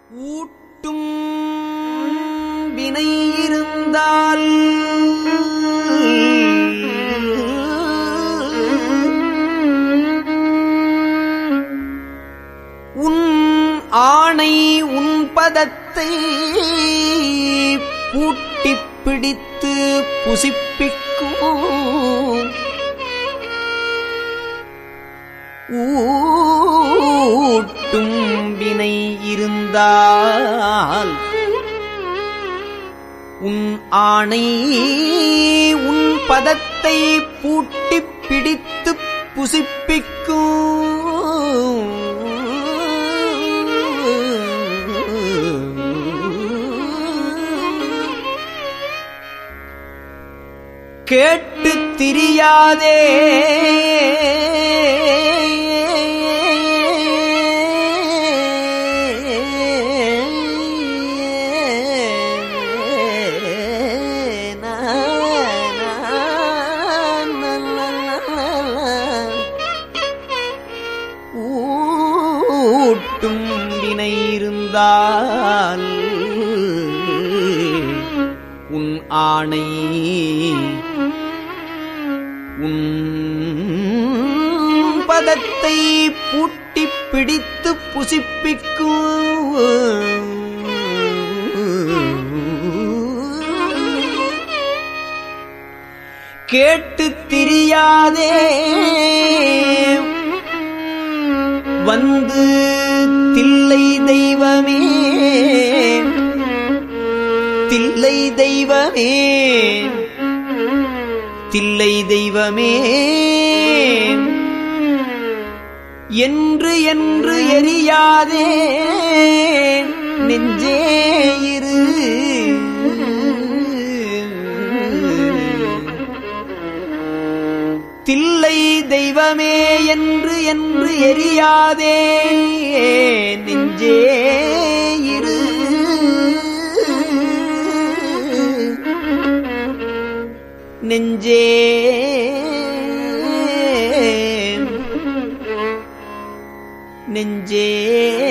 ஊட்டும் வினை இருந்தால் உன் ஆணை உன் பதத்தை பூட்டிப் பிடித்து புசிப்பிக்கும் ஊட்டும் வினை இருந்தால் உன் ஆணை உன் பதத்தை பூட்டிப் பிடித்து புசிப்பிக்கும் கேட்டு திரியாதே ஊட்டும் வினை இருந்தால் உன் ஆணை உன் பதத்தை பூட்டிப் பிடித்து புசிப்பிக்கும் கேட்டு திரியாதே வந்து தில்லை தெய்வமே தில்லை தெய்வமே தில்லை தெய்வமே என்று என்று எரியாதே நெஞ்சே இரு தில்லை தெய்வமே என்று என்று எரியாதே நெஞ்சே இரு நெஞ்சே நெஞ்சே